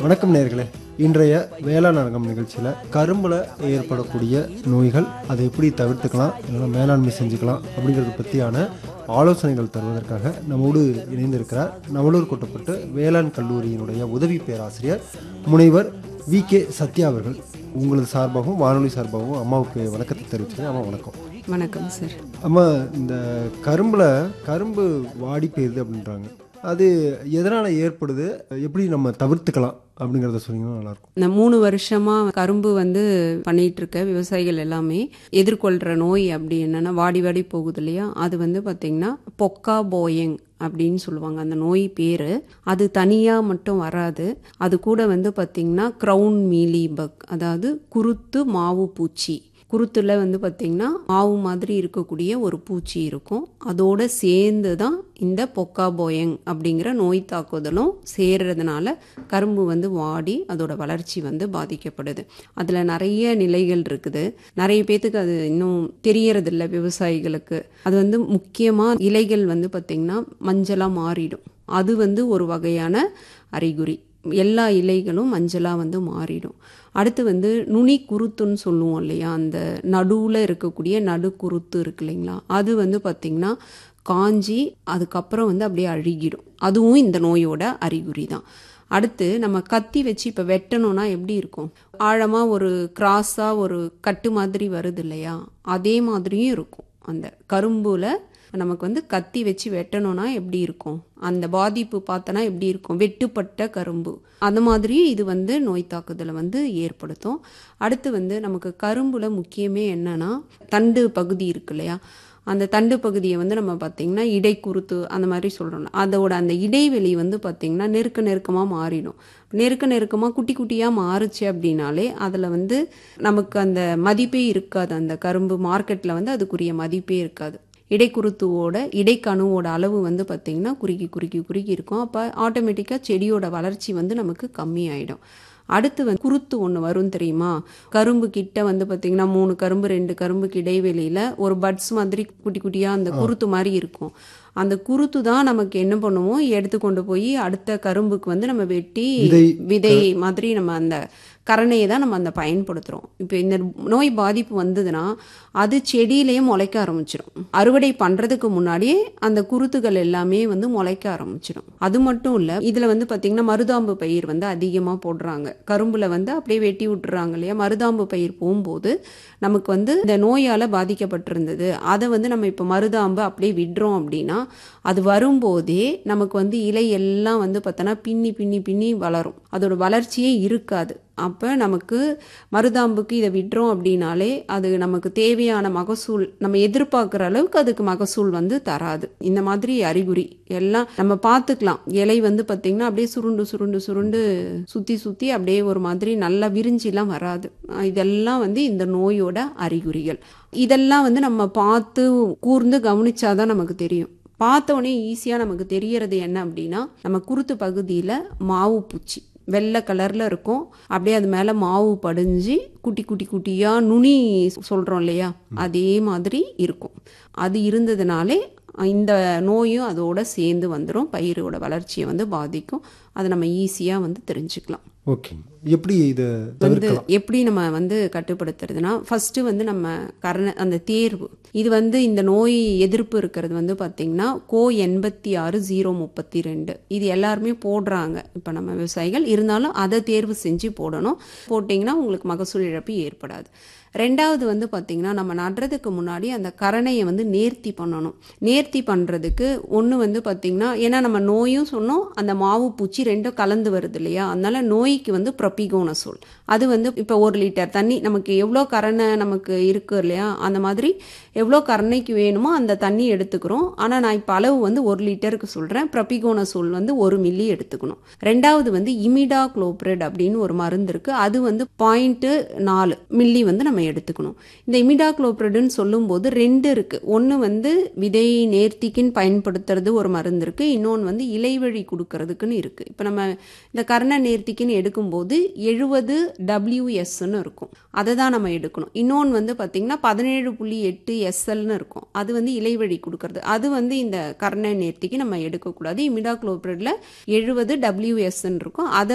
வணக்கம் நேர்களே இன்றைய வேளாண் அரங்கம் நிகழ்ச்சியில் கரும்பில் ஏற்படக்கூடிய நோய்கள் அதை எப்படி தவிர்த்துக்கலாம் இல்லைன்னா மேலாண்மை செஞ்சுக்கலாம் அப்படிங்கிறத பற்றியான ஆலோசனைகள் தருவதற்காக நம்மோடு இணைந்திருக்கிறார் நம்மளூர் கொட்டப்பட்டு வேளாண் கல்லூரியினுடைய உதவி பேராசிரியர் முனைவர் வி கே சத்யா அவர்கள் உங்களது சார்பாகவும் வானொலி சார்பாகவும் அம்மாவுக்கு வணக்கத்தை தெரிவிச்சுக்கிறேன் அம்மா வணக்கம் வணக்கம் சார் அம்மா இந்த கரும்பில் கரும்பு வாடி போயிருது அப்படின்றாங்க அது எதனால் ஏற்படுது எப்படி நம்ம தவிர்த்துக்கலாம் அப்படிங்கிறத சொன்னீங்கன்னா நல்லாயிருக்கும் இந்த மூணு வருஷமா கரும்பு வந்து பண்ணிட்டு இருக்க விவசாயிகள் எல்லாமே எதிர்கொள்ற நோய் அப்படி என்னன்னா வாடி வாடி போகுது இல்லையா அது வந்து பாத்தீங்கன்னா பொக்கா போயங் அப்படின்னு சொல்லுவாங்க அந்த நோய் பேரு அது தனியா மட்டும் வராது அது கூட வந்து பாத்தீங்கன்னா க்ரௌன் மீலி பக் அதாவது குருத்து மாவு பூச்சி குருத்துல வந்து பாத்தீங்கன்னா மாவு மாதிரி இருக்கக்கூடிய ஒரு பூச்சி இருக்கும் அதோட சேர்ந்து தான் இந்த பொக்கா போயங் அப்படிங்கிற நோய் தாக்குதலும் சேர்றதுனால கரும்பு வந்து வாடி அதோட வளர்ச்சி வந்து பாதிக்கப்படுது அதுல நிறைய நிலைகள் இருக்குது நிறைய பேத்துக்கு அது இன்னும் தெரியறதில்ல விவசாயிகளுக்கு அது வந்து முக்கியமா இலைகள் வந்து பாத்தீங்கன்னா மஞ்சளா மாறிடும் அது வந்து ஒரு வகையான அறிகுறி எல்லா இலைகளும் மஞ்சளாக வந்து மாறிடும் அடுத்து வந்து நுனி குருத்துன்னு சொல்லுவோம் இல்லையா அந்த நடுவில் இருக்கக்கூடிய நடு குருத்து இருக்கு இல்லைங்களா அது வந்து பார்த்திங்கன்னா காஞ்சி அதுக்கப்புறம் வந்து அப்படியே அழுகிடும் அதுவும் இந்த நோயோட அறிகுறி தான் அடுத்து நம்ம கத்தி வச்சு இப்போ வெட்டணும்னா எப்படி இருக்கும் ஆழமாக ஒரு கிராஸாக ஒரு கட்டு மாதிரி வருது இல்லையா அதே மாதிரியும் இருக்கும் அந்த கரும்புல நமக்கு வந்து கத்தி வச்சு வெட்டணும்னா எப்படி இருக்கும் அந்த பாதிப்பு பார்த்தோன்னா எப்படி இருக்கும் வெட்டுப்பட்ட கரும்பு அந்த மாதிரி இது வந்து நோய் தாக்குதலை வந்து ஏற்படுத்தும் அடுத்து வந்து நமக்கு கரும்புல முக்கியமே என்னன்னா தண்டு பகுதி இருக்கு இல்லையா அந்த தண்டு பகுதியை வந்து நம்ம பார்த்திங்கன்னா இடைக்குருத்து அந்த மாதிரி சொல்கிறோம்ல அதோட அந்த இடைவெளி வந்து பார்த்திங்கன்னா நெருக்க நெருக்கமாக மாறிடும் நெருக்க நெருக்கமாக குட்டி குட்டியாக மாறுச்சு அப்படின்னாலே அதில் வந்து நமக்கு அந்த மதிப்பே இருக்காது அந்த கரும்பு மார்க்கெட்டில் வந்து அதுக்குரிய மதிப்பே இருக்காது இடைக்குருத்துவோட இடைக்கணுவோட அளவு வந்து பார்த்திங்கன்னா குறுக்கி குறுக்கி குறுக்கி இருக்கும் அப்போ ஆட்டோமேட்டிக்காக செடியோட வளர்ச்சி வந்து நமக்கு கம்மியாயிடும் அடுத்து வந்து குருத்து ஒன்று வரும் தெரியுமா கரும்பு கிட்ட வந்து பார்த்திங்கன்னா மூணு கரும்பு ரெண்டு கரும்புக்கு இடைவெளியில் ஒரு பட்ஸ் மாதிரி குட்டி குட்டியாக அந்த குருத்து மாதிரி இருக்கும் அந்த குருத்து தான் நமக்கு என்ன பண்ணுவோம் எடுத்து கொண்டு போய் அடுத்த கரும்புக்கு வந்து நம்ம வெட்டி விதை மாதிரி நம்ம அந்த கரணையை தான் நம்ம அந்த பயன்படுத்துகிறோம் இப்போ இந்த நோய் பாதிப்பு வந்ததுன்னா அது செடியிலேயே முளைக்க ஆரம்பிச்சிடும் அறுவடை பண்ணுறதுக்கு முன்னாடியே அந்த குருத்துகள் எல்லாமே வந்து முளைக்க ஆரம்பிச்சிடும் அது மட்டும் இல்லை இதில் வந்து பார்த்திங்கன்னா மருதாம்பு பயிர் வந்து அதிகமாக போடுறாங்க கரும்பில் வந்து அப்படியே வெட்டி விட்டுறாங்க இல்லையா மருதாம்பு பயிர் போகும்போது நமக்கு வந்து இந்த நோயால் பாதிக்கப்பட்டிருந்தது அதை வந்து நம்ம இப்போ மருதாம்பு அப்படியே விடுறோம் அப்படின்னா அது வரும்போதே நமக்கு வந்து இலை எல்லாம் வந்து பார்த்தோன்னா பின்னி பின்னி பின்னி வளரும் அதோட வளர்ச்சியே இருக்காது அப்போ நமக்கு மருதாம்புக்கு இதை விடுறோம் அப்படின்னாலே அது நமக்கு தேவையான மகசூல் நம்ம எதிர்பார்க்குற அளவுக்கு அதுக்கு மகசூல் வந்து தராது இந்த மாதிரி அறிகுறி எல்லாம் நம்ம பார்த்துக்கலாம் இலை வந்து பார்த்திங்கன்னா அப்படியே சுருண்டு சுருண்டு சுருண்டு சுற்றி சுற்றி அப்படியே ஒரு மாதிரி நல்லா விரிஞ்சிலாம் வராது இதெல்லாம் வந்து இந்த நோயோட அறிகுறிகள் இதெல்லாம் வந்து நம்ம பார்த்து கூர்ந்து கவனிச்சாதான் நமக்கு தெரியும் பார்த்த உடனே ஈஸியாக நமக்கு தெரியறது என்ன அப்படின்னா நம்ம குருத்து பகுதியில் மாவு பூச்சி வெள்ளை கலரில் இருக்கும் அப்படியே அது மேலே மாவு படிஞ்சு குட்டி குட்டி குட்டியாக நுனி சொல்கிறோம் இல்லையா அதே மாதிரி இருக்கும் அது இருந்ததுனாலே இந்த நோயும் அதோட சேர்ந்து வந்துடும் பயிரோட வளர்ச்சியை வந்து பாதிக்கும் அதை நம்ம ஈஸியாக வந்து தெரிஞ்சுக்கலாம் ஓகே எப்படி இதை வந்து எப்படி நம்ம வந்து கட்டுப்படுத்துறதுனா ஃபர்ஸ்ட் வந்து நம்ம கரண அந்த தேர்வு இது வந்து இந்த நோய் எதிர்ப்பு இருக்கிறது வந்து பார்த்தீங்கன்னா கோ எண்பத்தி ஆறு ஜீரோ முப்பத்தி ரெண்டு இது எல்லாருமே போடுறாங்க இப்போ நம்ம விவசாயிகள் இருந்தாலும் அதை தேர்வு செஞ்சு போடணும் போட்டிங்கன்னா உங்களுக்கு மகசூல் இழப்பு ஏற்படாது ரெண்டாவது வந்து பார்த்திங்கன்னா நம்ம நடுறதுக்கு முன்னாடி அந்த கரணையை வந்து நேர்த்தி பண்ணணும் நேர்த்தி பண்ணுறதுக்கு ஒன்று வந்து பார்த்திங்கன்னா ஏன்னா நம்ம நோயும் சொன்னோம் அந்த மாவு பூச்சி ரெண்டும் கலந்து வருது இல்லையா அதனால நோய்க்கு வந்து ப்ரொபிகோனசோல் அது வந்து இப்போ ஒரு லிட்டர் தண்ணி நமக்கு எவ்வளோ கரணை நமக்கு இருக்கு இல்லையா அந்த மாதிரி எவ்வளோ கரணைக்கு வேணுமோ அந்த தண்ணி எடுத்துக்கிறோம் ஆனால் நான் இப்போ அளவு வந்து ஒரு லிட்டருக்கு சொல்கிறேன் ப்ரொபிகோனசோல் வந்து ஒரு மில்லி எடுத்துக்கணும் ரெண்டாவது வந்து இமிடா குளோப்ரெட் அப்படின்னு ஒரு மருந்து இருக்குது அது வந்து பாயிண்ட்டு நாலு மில்லி வந்து நம்ம எடுத்துக்கணும் இந்த இமிடா குளோப்ரெட்னு சொல்லும்போது ரெண்டு இருக்குது ஒன்று வந்து விதை நேர்த்திக்குன்னு பயன்படுத்துறது ஒரு மருந்து இருக்குது இன்னொன்று வந்து இலைவழி கொடுக்கறதுக்குன்னு இருக்குது இப்போ நம்ம இந்த கர்ண நேர்த்திக்குன்னு எடுக்கும்போது எழுபது டபிள்யூஎஸ்ன்னு இருக்கும் அதை தான் நம்ம எடுக்கணும் இன்னொன்று வந்து பார்த்திங்கன்னா பதினேழு புள்ளி எட்டு எஸ்எல்னு இருக்கும் அது வந்து இலைவழி கொடுக்கறது அது வந்து இந்த கர்ண நேர்த்திக்கு நம்ம எடுக்கக்கூடாது இமிடா குளோப்ரெட்டில் எழுபது டபிள்யூஎஸ்ன்னு இருக்கும் அதை